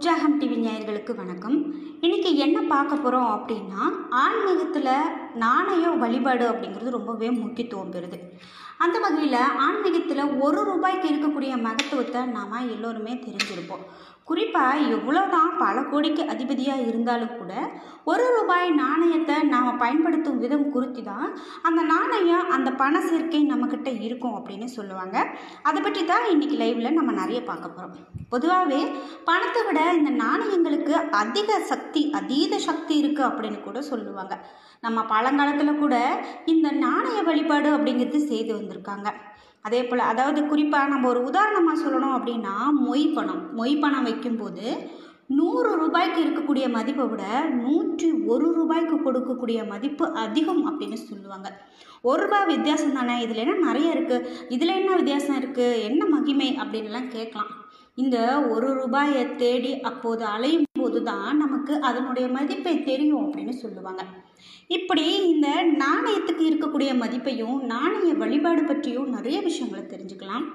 உற்சாகம் டிவி நேயர்களுக்கு வணக்கம் இன்றைக்கி என்ன பார்க்க போகிறோம் அப்படின்னா ஆன்மீகத்தில் நாணய வழிபாடு அப்படிங்கிறது ரொம்பவே முக்கியத்துவம் பெறுது அந்த வகையில் ஆன்மீகத்தில் ஒரு ரூபாய்க்கு இருக்கக்கூடிய மகத்துவத்தை நாம் எல்லோருமே தெரிஞ்சிருப்போம் குறிப்பாக எவ்வளோதான் பல கோடிக்கு அதிபதியாக இருந்தாலும் கூட ஒரு ரூபாய் நாணயத்தை நாம் பயன்படுத்தும் விதம் குறித்து தான் அந்த நாணயம் அந்த பண சேர்க்கை நம்மக்கிட்ட இருக்கும் அப்படின்னு சொல்லுவாங்க அதை பற்றி தான் இன்றைக்கி லைவில் நம்ம நிறைய பார்க்க போகிறோம் பொதுவாகவே பணத்தை விட இந்த நாணயங்களுக்கு அதிக சக்தி அதீத சக்தி இருக்குது அப்படின்னு கூட சொல்லுவாங்க நம்ம பழங்காலத்தில் கூட இந்த நாணய வழிபாடு அப்படிங்கிறது செய்து வந்திருக்காங்க அதே போல் அதாவது குறிப்பாக நம்ம ஒரு உதாரணமாக சொல்லணும் அப்படின்னா மொய் பணம் மொய் பணம் வைக்கும்போது நூறு ரூபாய்க்கு இருக்கக்கூடிய மதிப்பை விட நூற்றி ஒரு ரூபாய்க்கு கொடுக்கக்கூடிய மதிப்பு அதிகம் அப்படின்னு சொல்லுவாங்க ஒரு ரூபாய் வித்தியாசம் தானே இதில் என்ன நிறைய இருக்குது இதில் என்ன வித்தியாசம் இருக்குது என்ன மகிமை அப்படின்லாம் கேட்கலாம் இந்த ஒரு ரூபாயை தேடி அப்போது அலையும் போது தான் நமக்கு அதனுடைய மதிப்பை தெரியும் அப்படின்னு சொல்லுவாங்க இப்படி இந்த நாணயத்துக்கு இருக்கக்கூடிய மதிப்பையும் நாணய வழிபாடு பற்றியும் நிறைய விஷயங்களை தெரிஞ்சுக்கலாம்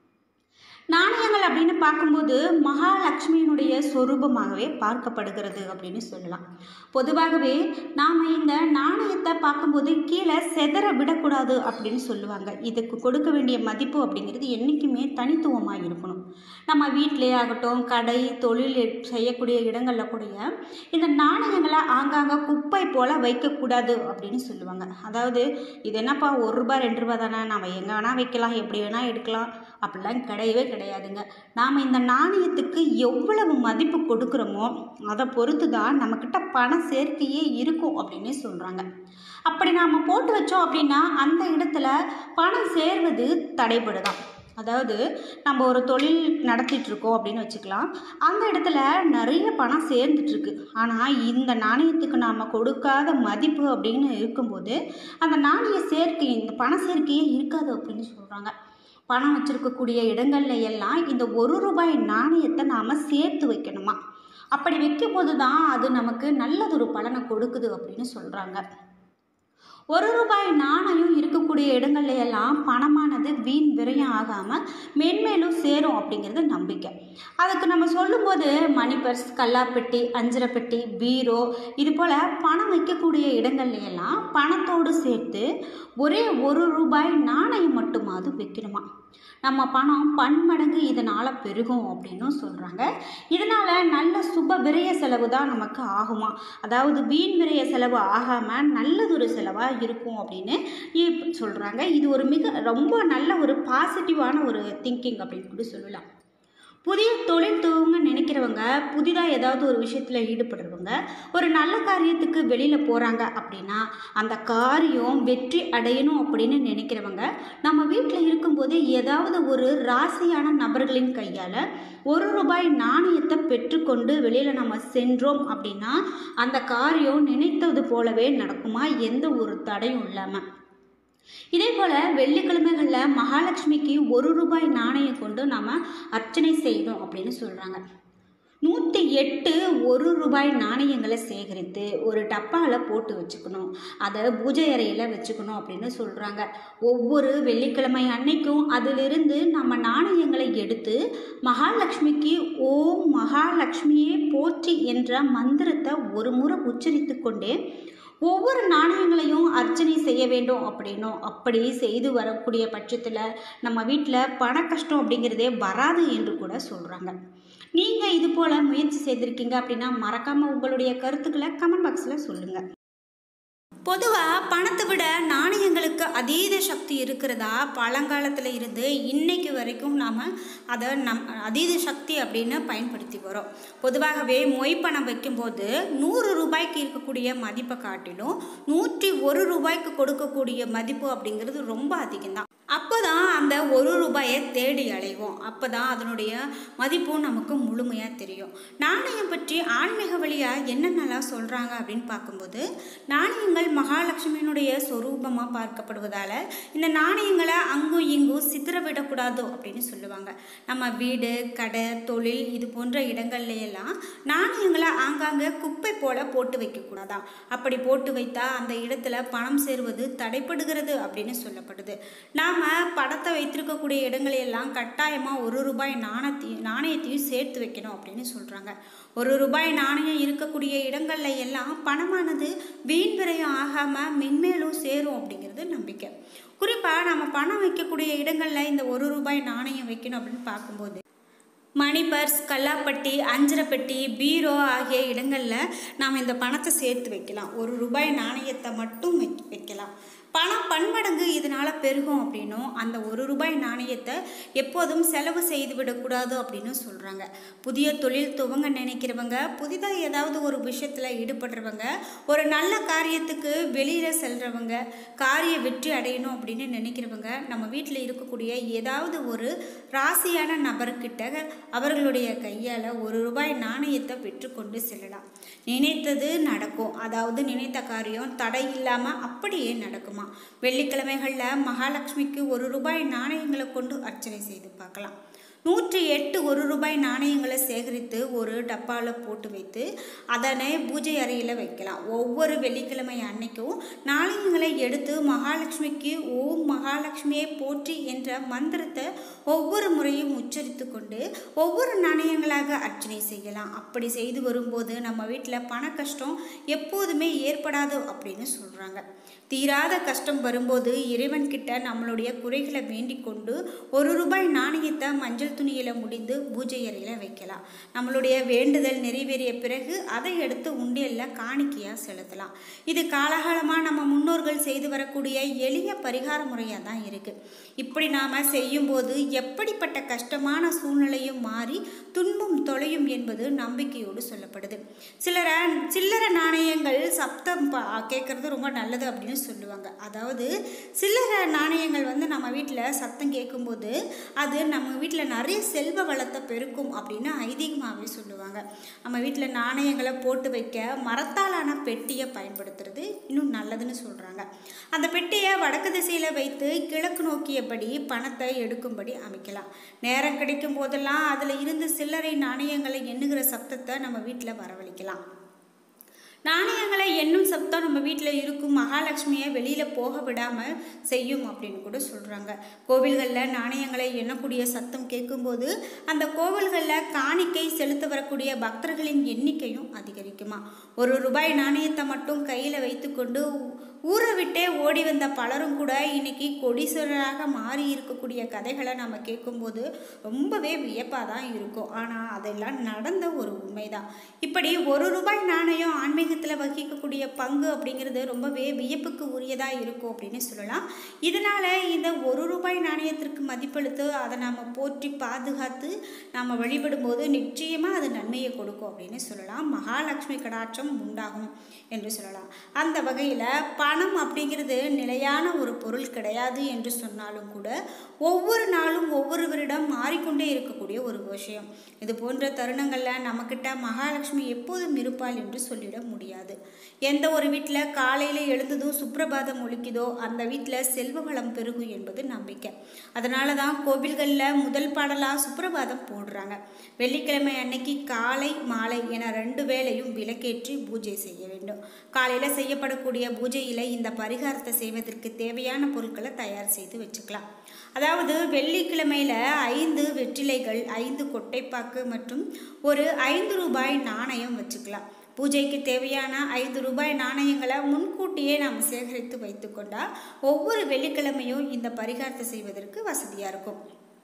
நாணயங்கள் அப்படின்னு பார்க்கும்போது மகாலட்சுமியினுடைய சொரூபமாகவே பார்க்கப்படுகிறது அப்படின்னு சொல்லலாம் பொதுவாகவே நாம் இந்த நாணயத்தை பார்க்கும்போது கீழே செதற விடக்கூடாது அப்படின்னு சொல்லுவாங்க இதுக்கு கொடுக்க வேண்டிய மதிப்பு அப்படிங்கிறது என்றைக்குமே தனித்துவமாக இருக்கணும் நம்ம வீட்டிலே ஆகட்டும் கடை தொழில் செய்யக்கூடிய இடங்களில் கூட இந்த நாணயங்களை ஆங்காங்க குப்பை போல் வைக்கக்கூடாது அப்படின்னு சொல்லுவாங்க அதாவது இது என்னப்பா ஒரு ரூபாய் ரெண்டு ரூபாய் தானே நம்ம எங்கே வேணால் வைக்கலாம் எப்படி வேணால் எடுக்கலாம் அப்படிலாம் கிடையவே கிடையாதுங்க நாம் இந்த நாணயத்துக்கு எவ்வளவு மதிப்பு கொடுக்குறோமோ அதை பொறுத்து தான் நம்மக்கிட்ட பண சேர்க்கையே இருக்கும் அப்படின்னு சொல்கிறாங்க அப்படி நாம் போட்டு வச்சோம் அப்படின்னா அந்த இடத்துல பணம் சேர்வது தடைபடுதான் அதாவது நம்ம ஒரு தொழில் நடத்திட்டுருக்கோம் அப்படின்னு வச்சுக்கலாம் அந்த இடத்துல நிறைய பணம் சேர்ந்துட்டுருக்கு ஆனால் இந்த நாணயத்துக்கு நாம் கொடுக்காத மதிப்பு அப்படின்னு இருக்கும்போது அந்த நாணய சேர்க்கை இந்த பண சேர்க்கையே இருக்காது அப்படின்னு சொல்கிறாங்க பணம் வச்சுருக்கக்கூடிய இடங்கள்ல எல்லாம் இந்த ஒரு ரூபாய் நாணயத்தை நாம் சேர்த்து வைக்கணுமா அப்படி வைக்கும்போது தான் அது நமக்கு நல்லதொரு பலனை கொடுக்குது அப்படின்னு சொல்கிறாங்க ஒரு ரூபாய் நாணயம் இருக்கக்கூடிய இடங்கள்ல எல்லாம் பணமானது வீண் விரயம் ஆகாமல் மென்மேலும் சேரும் அப்படிங்கிறது நம்பிக்கை அதுக்கு நம்ம சொல்லும்போது மணி பர்ஸ் கல்லாப்பெட்டி அஞ்சரைப்பெட்டி பீரோ இது போல் பணம் வைக்கக்கூடிய இடங்கள்ல எல்லாம் பணத்தோடு சேர்த்து ஒரே ஒரு ரூபாய் நாணயம் மட்டுமாவது வைக்கணுமா நம்ம பணம் பன்மடங்கு இதனால் பெருகும் அப்படின்னும் சொல்கிறாங்க இதனால் நல்ல சுப விரய செலவு தான் நமக்கு ஆகுமா அதாவது வீண் விரய செலவு ஆகாமல் நல்லதொரு செலவாக இருக்கும் அப்படின்னு சொல்கிறாங்க இது ஒரு மிக ரொம்ப நல்ல ஒரு பாசிட்டிவான ஒரு திங்கிங் அப்படின்னு கூட சொல்லலாம் புதிய தொழில் துவங்க நினைக்கிறவங்க புதிதாக ஏதாவது ஒரு விஷயத்தில் ஈடுபடுறவங்க ஒரு நல்ல காரியத்துக்கு வெளியில் போகிறாங்க அப்படின்னா அந்த காரியம் வெற்றி அடையணும் அப்படின்னு நினைக்கிறவங்க நம்ம வீட்டில் இருக்கும்போது ஏதாவது ஒரு ராசியான நபர்களின் கையால் ஒரு ரூபாய் நாணயத்தை பெற்றுக்கொண்டு வெளியில் நம்ம சென்றோம் அப்படின்னா அந்த காரியம் நினைத்தது போலவே நடக்குமா எந்த ஒரு தடையும் இல்லாமல் இதே போல் வெள்ளிக்கிழமைகளில் மகாலட்சுமிக்கு ஒரு ரூபாய் நாணயம் கொண்டு நாம் அர்ச்சனை செய்யணும் அப்படின்னு சொல்கிறாங்க நூற்றி எட்டு ஒரு ரூபாய் நாணயங்களை சேகரித்து ஒரு டப்பாவில் போட்டு வச்சுக்கணும் அதை பூஜை அறையில் வச்சுக்கணும் அப்படின்னு சொல்கிறாங்க ஒவ்வொரு வெள்ளிக்கிழமை அன்னைக்கும் அதிலிருந்து நம்ம நாணயங்களை எடுத்து மகாலட்சுமிக்கு ஓம் மகாலட்சுமியே போற்றி என்ற மந்திரத்தை ஒரு முறை உச்சரித்து கொண்டே ஒவ்வொரு நாணயங்களையும் அர்ச்சனை செய்ய வேண்டும் அப்படின்னும் அப்படி செய்து வரக்கூடிய பட்சத்தில் நம்ம வீட்டில் பண கஷ்டம் அப்படிங்கிறதே வராது என்று கூட சொல்கிறாங்க நீங்கள் இது போல் முயற்சி செய்திருக்கீங்க அப்படின்னா மறக்காமல் உங்களுடைய கருத்துக்களை கமெண்ட் பாக்ஸில் சொல்லுங்கள் பொதுவாக பணத்தை விட நாணயங்களுக்கு அதீத சக்தி இருக்கிறதா பழங்காலத்தில் இருந்து இன்னைக்கு வரைக்கும் நாம் அதை நம் அதீத சக்தி அப்படின்னு பயன்படுத்தி வரோம் பொதுவாகவே மொய் பணம் வைக்கும்போது நூறு ரூபாய்க்கு இருக்கக்கூடிய மதிப்பை காட்டிலும் நூற்றி ஒரு ரூபாய்க்கு கொடுக்கக்கூடிய மதிப்பு அப்படிங்கிறது ரொம்ப அதிகம்தான் அப்போ தான் அந்த ஒரு ரூபாயை தேடி அலைவோம் அப்போ தான் அதனுடைய மதிப்பும் நமக்கு முழுமையாக தெரியும் நாணயம் பற்றி ஆன்மீக வழியாக என்னென்னலாம் சொல்கிறாங்க அப்படின்னு பார்க்கும்போது நாணயங்கள் மகாலட்சுமியினுடைய சொரூபமாக பார்க்கப்படுவதால் இந்த நாணயங்களை அங்கும் இங்கும் சித்திர விடக்கூடாது அப்படின்னு சொல்லுவாங்க நம்ம வீடு கடை தொழில் இது போன்ற இடங்கள்ல எல்லாம் நாணயங்களை ஆங்காங்கே குப்பை போல போட்டு வைக்கக்கூடாதாம் அப்படி போட்டு வைத்தா அந்த இடத்துல பணம் சேருவது தடைப்படுகிறது அப்படின்னு சொல்லப்படுது நாம் படத்தை வைத்திருக்கக்கூடிய இடங்களையெல்லாம் கட்டாயமாக ஒரு ரூபாய் நாணயத்தையும் நாணயத்தையும் சேர்த்து வைக்கணும் அப்படின்னு சொல்கிறாங்க ஒரு ரூபாய் நாணயம் இருக்கக்கூடிய இடங்கள்ல எல்லாம் பணமானது வீண் விரயம் ஆகாமல் மென்மேலும் சேரும் அப்படிங்கிறது நம்பிக்கை குறிப்பாக நம்ம பணம் வைக்கக்கூடிய இடங்களில் இந்த ஒரு ரூபாய் நாணயம் வைக்கணும் அப்படின்னு பார்க்கும்போது மணி பர்ஸ் கல்லாப்பட்டி அஞ்சரைப்பெட்டி பீரோ ஆகிய இடங்களில் நாம் இந்த பணத்தை சேர்த்து வைக்கலாம் ஒரு ரூபாய் நாணயத்தை மட்டும் வை வைக்கலாம் பணம் பன்மடங்கு இதனால் பெருகும் அப்படின்னும் அந்த ஒரு ரூபாய் நாணயத்தை எப்போதும் செலவு செய்து விடக்கூடாது அப்படின்னு சொல்கிறாங்க புதிய தொழில் துவங்க நினைக்கிறவங்க புதிதாக ஏதாவது ஒரு விஷயத்தில் ஈடுபடுறவங்க ஒரு நல்ல காரியத்துக்கு வெளியில் செல்கிறவங்க காரிய வெற்றி அடையணும் அப்படின்னு நினைக்கிறவங்க நம்ம வீட்டில் இருக்கக்கூடிய ஏதாவது ஒரு ராசியான நபர்கிட்ட அவர்களுடைய கையால் ஒரு ரூபாய் நாணயத்தை பெற்றுக்கொண்டு செல்லலாம் நினைத்தது நடக்கும் அதாவது நினைத்த காரியம் தடை இல்லாமல் அப்படியே நடக்குமா வெள்ளிக்கிழமைகளில் மகாலட்சுமிக்கு ஒரு ரூபாய் நாணயங்களை கொண்டு அர்ச்சனை செய்து பார்க்கலாம் நூற்றி எட்டு ஒரு ரூபாய் நாணயங்களை சேகரித்து ஒரு டப்பாவில் போட்டு வைத்து அதனை பூஜை அறையில் வைக்கலாம் ஒவ்வொரு வெள்ளிக்கிழமை அன்னைக்கும் நாணயங்களை எடுத்து மகாலட்சுமிக்கு ஓம் மகாலட்சுமியை போற்றி என்ற மந்திரத்தை ஒவ்வொரு முறையும் உச்சரித்து கொண்டு ஒவ்வொரு நாணயங்களாக அர்ச்சனை செய்யலாம் அப்படி செய்து வரும்போது நம்ம வீட்டில் பண கஷ்டம் எப்போதுமே ஏற்படாது அப்படின்னு சொல்கிறாங்க தீராத கஷ்டம் வரும்போது இறைவன்கிட்ட நம்மளுடைய குறைகளை வேண்டிக் கொண்டு ஒரு ரூபாய் நாணயத்தை மஞ்சள் துணியில் முடிந்து பூஜை அறையில் வைக்கலாம் நம்மளுடைய வேண்டுதல் நிறைவேறிய பிறகு அதை எடுத்து உண்டியலில் காணிக்கையாக செலுத்தலாம் இது காலகாலமாக நம்ம முன்னோர்கள் செய்து வரக்கூடிய எளிய பரிகார முறையாக தான் இருக்குது இப்படி நாம் செய்யும்போது எப்படிப்பட்ட கஷ்டமான சூழ்நிலையும் மாறி துன்பம் தொலையும் என்பது நம்பிக்கையோடு சொல்லப்படுது சிலர சில்லறை நாணயங்கள் சப்தம் பா கேட்குறது ரொம்ப நல்லது அப்படின்னு சொல்லுவாங்க அதாவது சில்லறை நாணயங்கள் வந்து நம்ம வீட்டில் சத்தம் கேட்கும்போது அது நம்ம வீட்டில் நிறைய செல்வ வளத்தை பெருக்கும் அப்படின்னு ஐதீகமாகவே சொல்லுவாங்க நம்ம வீட்டில் நாணயங்களை போட்டு வைக்க மரத்தாலான பெட்டியை பயன்படுத்துறது இன்னும் நல்லதுன்னு சொல்கிறாங்க அந்த பெட்டியை வடக்கு திசையில் வைத்து கிழக்கு நோக்கியபடி பணத்தை எடுக்கும்படி அமைக்கலாம் நேரம் கிடைக்கும் போதெல்லாம் அதில் இருந்து சில்லறை நாணயங்களை எண்ணுகிற சப்தத்தை நம்ம வீட்டில் வரவழைக்கலாம் நாணயங்களை எண்ணும் சப்தம் நம்ம வீட்டில் இருக்கும் மகாலட்சுமியை வெளியில் போக விடாமல் செய்யும் அப்படின்னு கூட சொல்கிறாங்க கோவில்களில் நாணயங்களை எண்ணக்கூடிய சத்தம் கேட்கும்போது அந்த கோவில்களில் காணிக்கை செலுத்த வரக்கூடிய பக்தர்களின் எண்ணிக்கையும் அதிகரிக்குமா ஒரு ரூபாய் நாணயத்தை மட்டும் கையில் வைத்துக்கொண்டு ஊரை விட்டே ஓடி வந்த பலரும் கூட இன்னைக்கு கொடீஸ்வரராக மாறி இருக்கக்கூடிய கதைகளை நம்ம கேட்கும்போது ரொம்பவே வியப்பாக தான் இருக்கும் ஆனால் அதெல்லாம் நடந்த ஒரு உண்மைதான் இப்படி ஒரு ரூபாய் நாணயம் ஆன்மீகத்தில் வகிக்கக்கூடிய பங்கு அப்படிங்கிறது ரொம்பவே வியப்புக்கு உரியதாக இருக்கும் அப்படின்னு சொல்லலாம் இதனால் இந்த ஒரு ரூபாய் நாணயத்திற்கு மதிப்பளித்து அதை நாம் போற்றி பாதுகாத்து நாம் வழிபடும்போது நிச்சயமாக அது நன்மையை கொடுக்கும் அப்படின்னு சொல்லலாம் மகாலட்சுமி கடாட்சம் உண்டாகும் என்று சொல்லலாம் அந்த வகையில் பணம் அப்படிங்கிறது நிலையான ஒரு பொருள் கிடையாது என்று சொன்னாலும் கூட ஒவ்வொரு நாளும் ஒவ்வொருவரிடம் மாறிக்கொண்டே இருக்கக்கூடிய ஒரு விஷயம் இது போன்ற தருணங்களில் நம்மக்கிட்ட மகாலட்சுமி எப்போதும் இருப்பாள் என்று சொல்லிட முடியாது எந்த ஒரு வீட்டில் காலையில் எழுந்ததும் சுப்பிரபாதம் ஒழிக்குதோ அந்த வீட்டில் செல்வ வளம் பெருகும் என்பது நம்பிக்கை அதனால தான் கோவில்களில் முதல் பாடலாக சுப்பிரபாதம் போடுறாங்க வெள்ளிக்கிழமை அன்னைக்கு காலை மாலை என ரெண்டு வேளையும் விளக்கேற்றி பூஜை செய்ய வேண்டும் காலையில் செய்யப்படக்கூடிய பூஜையில் இந்த பரிகாரத்தை செய்வதற்கு தேவையான பொருட்களை தயார் செய்து வச்சுக்கலாம் அதாவது வெள்ளிக்கிழமையில் ஐந்து வெற்றிலைகள் ஐந்து கொட்டைப்பாக்கு மற்றும் ஒரு ஐந்து ரூபாய் நாணயம் வச்சுக்கலாம் பூஜைக்கு தேவையான ஐந்து ரூபாய் நாணயங்களை முன்கூட்டியே நாம் சேகரித்து வைத்துக்கொண்டால் ஒவ்வொரு வெள்ளிக்கிழமையும் இந்த பரிகாரத்தை செய்வதற்கு வசதியாக இருக்கும்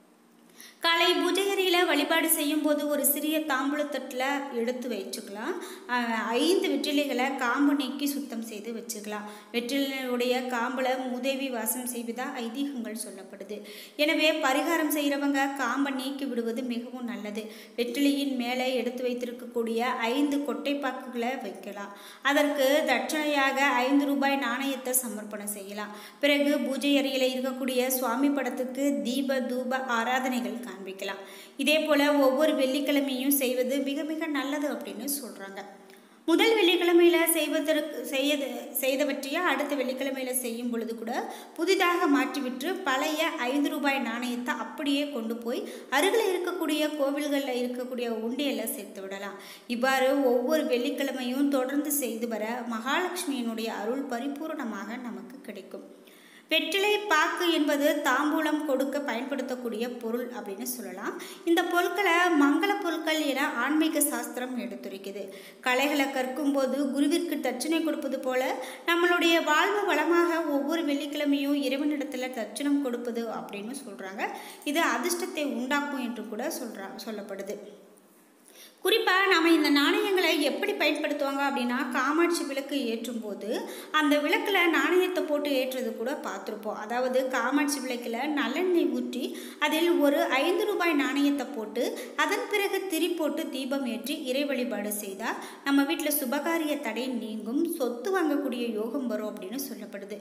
காலை பூஜை அறையில் வழிபாடு செய்யும்போது ஒரு சிறிய தாம்பூலத்தட்டில் எடுத்து வச்சுக்கலாம் அஹ் ஐந்து வெற்றிலைகளை காம்பு நீக்கி சுத்தம் செய்து வச்சுக்கலாம் வெற்றிலையுடைய காம்பில் மூதேவி வாசம் செய்வதா ஐதீகங்கள் சொல்லப்படுது எனவே பரிகாரம் செய்கிறவங்க காம்பை நீக்கி விடுவது மிகவும் நல்லது வெற்றிலையின் மேலே எடுத்து வைத்திருக்கக்கூடிய ஐந்து கொட்டைப்பாக்குகளை வைக்கலாம் அதற்கு தட்சணையாக ஐந்து ரூபாய் நாணயத்தை சமர்ப்பணம் செய்யலாம் பிறகு பூஜை அறையில் இருக்கக்கூடிய சுவாமி படத்துக்கு தீப தூப ஆராதனைகள் காண்பிக்கலாம் இதே போல் ஒவ்வொரு வெள்ளிக்கிழமையும் செய்வது மிக மிக நல்லது அப்படின்னு சொல்கிறாங்க முதல் வெள்ளிக்கிழமையில் செய்வதற்கு செய்ய செய்தவற்றையே அடுத்த வெள்ளிக்கிழமையில் செய்யும் பொழுது கூட புதிதாக மாற்றிவிட்டு பழைய ஐந்து ரூபாய் நாணயத்தை அப்படியே கொண்டு போய் அருகில் இருக்கக்கூடிய கோவில்களில் இருக்கக்கூடிய உண்டியலில் சேர்த்து விடலாம் இவ்வாறு ஒவ்வொரு வெள்ளிக்கிழமையும் தொடர்ந்து செய்து வர மகாலட்சுமியினுடைய அருள் பரிபூரணமாக நமக்கு கிடைக்கும் வெற்றிலை பாக்கு என்பது தாம்பூலம் கொடுக்க பயன்படுத்தக்கூடிய பொருள் அப்படின்னு சொல்லலாம் இந்த பொருட்களை மங்கள பொருட்கள் என ஆன்மீக சாஸ்திரம் எடுத்துரைக்குது கலைகளை கற்கும்போது குருவிற்கு தட்சணை கொடுப்பது போல நம்மளுடைய வாழ்வு வளமாக ஒவ்வொரு வெள்ளிக்கிழமையும் இறைவனிடத்தில் தட்சணம் கொடுப்பது அப்படின்னு சொல்கிறாங்க இது அதிர்ஷ்டத்தை உண்டாக்கும் என்று கூட சொல்றா சொல்லப்படுது குறிப்பாக நாம் இந்த நாணயங்களை எப்படி பயன்படுத்துவாங்க அப்படின்னா காமாட்சி விளக்கு ஏற்றும் போது அந்த விளக்கில் நாணயத்தை போட்டு ஏற்றுறது கூட பார்த்துருப்போம் அதாவது காமாட்சி விளக்கில் நல்லெண்ணெய் ஊற்றி அதில் ஒரு ஐந்து ரூபாய் நாணயத்தை போட்டு அதன் பிறகு திரி போட்டு தீபம் ஏற்றி இறை வழிபாடு செய்தால் நம்ம வீட்டில் சுபகாரிய தடை நீங்கும் சொத்து வாங்கக்கூடிய யோகம் வரும் அப்படின்னு சொல்லப்படுது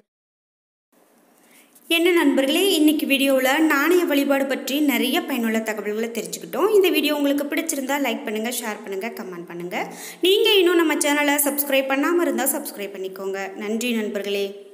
என்ன நண்பர்களே இன்னைக்கு வீடியோவில் நாணய வழிபாடு பற்றி நிறைய பயனுள்ள தகவல்களை தெரிஞ்சுக்கிட்டோம் இந்த வீடியோ உங்களுக்கு பிடிச்சிருந்தா லைக் பண்ணுங்கள் ஷேர் பண்ணுங்கள் கமெண்ட் பண்ணுங்கள் நீங்கள் இன்னும் நம்ம சேனலை சப்ஸ்கிரைப் பண்ணாமல் இருந்தால் சப்ஸ்கிரைப் பண்ணிக்கோங்க நன்றி நண்பர்களே